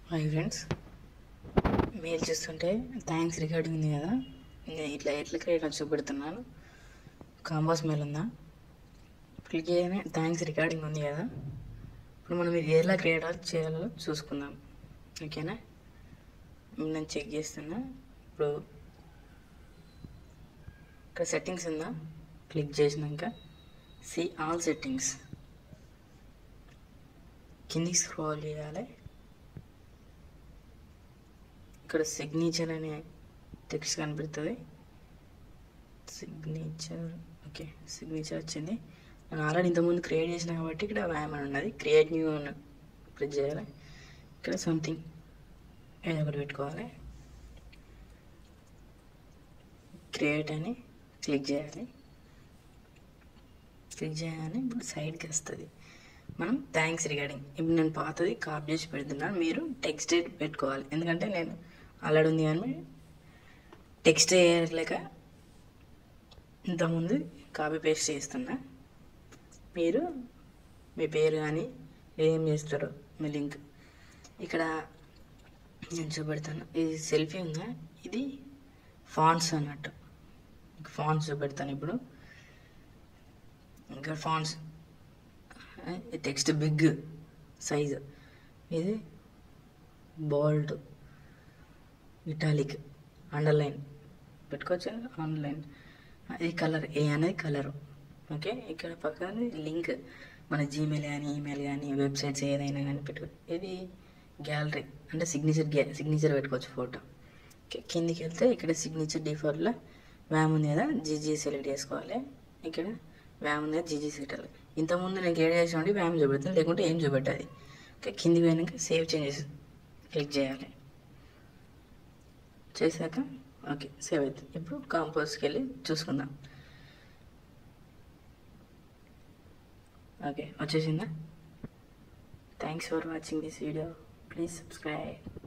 hi friends mail చూస్తుంటే thanks recording ఉంది కదా నేను ఇట్లా ఎట్లా క్రియేట్ చూపెడుతున్నాను కాంబాస్ మెయిల్ ఉందా క్లిక్ చేయగానే థ్యాంక్స్ రికార్డింగ్ ఉంది కదా ఇప్పుడు మనం ఇది ఎలా క్రియేట్ చేయాలో చూసుకుందాం ఓకేనా నేను చెక్ చేస్తున్నా ఇప్పుడు ఇక్కడ సెట్టింగ్స్ ఉందా క్లిక్ చేసినాక సి ఆల్ సెట్టింగ్స్ కిందికి స్క్రోల్ చేయాలి ఇక్కడ సిగ్నేచర్ అనే టెక్స్ట్ కనిపిస్తుంది సిగ్నేచర్ ఓకే సిగ్నేచర్ వచ్చింది నేను ఆల్రెడీ ఇంతకుముందు క్రియేట్ చేసిన కాబట్టి ఇక్కడ వ్యాయామం అని ఉన్నది క్రియేట్ న్యూ అని ప్రెస్ చేయాలి ఇక్కడ సంథింగ్ ఏదో ఒకటి పెట్టుకోవాలి క్రియేట్ అని క్లిక్ చేయాలి క్లిక్ చేయగానే ఇప్పుడు సైడ్కి వస్తుంది మనం థ్యాంక్స్ రిగార్డింగ్ ఇప్పుడు నేను పాతది కాపీ చేసి పెడుతున్నాను మీరు టెక్స్ట్ పెట్టుకోవాలి ఎందుకంటే నేను ఆల్రెడీ ఉంది కానీ టెక్స్ట్ వేయలేక ఇంతకుముందు కాపీ పేస్ట్ చేస్తున్నా మీరు మీ పేరు కానీ ఏం చేస్తారో మీ లింక్ ఇక్కడ నేను చూపెడతాను ఇది సెల్ఫీ ఉందా ఇది ఫాన్స్ అన్నట్టు ఫాన్స్ చూపెడతాను ఇప్పుడు ఇంకా ఫాన్స్ టెక్స్ట్ బిగ్ సైజ్ ఇది బోల్డ్ ఇటాలిక్ అండర్లైన్ పెట్టుకోవచ్చు ఆన్లైన్ ఇది కలర్ ఏ అనేది కలర్ ఓకే ఇక్కడ పక్కన లింక్ మన జీమెయిల్ కానీ ఈమెయిల్ కానీ వెబ్సైట్స్ ఏదైనా కానీ పెట్టుకో ఇది గ్యాలరీ అంటే సిగ్నేచర్ గ్యా సిగ్నేచర్ పెట్టుకోవచ్చు ఫోటో ఓకే కిందికి వెళ్తే ఇక్కడ సిగ్నేచర్ డిఫాల్ట్లో వ్యామ్ ఉంది కదా జీజీ సెలెక్ట్ చేసుకోవాలి ఇక్కడ వ్యామ్ ఉంది కదా జీజీ సెలెక్ట్ ఇంతకుముందు నేను క్రియేట్ చేసినప్పుడు వ్యామ్ చూపెడతాను లేకుంటే ఏం చూపెట్టది ఓకే కిందికి పోయినాక సేవ్ చేంజెస్ క్లిక్ చేయాలి చేశాక ఓకే సేవ్ అవుతుంది ఇప్పుడు కాంపోజ్కి వెళ్ళి చూసుకుందాం ఓకే వచ్చేసిందా thanks for watching this video please subscribe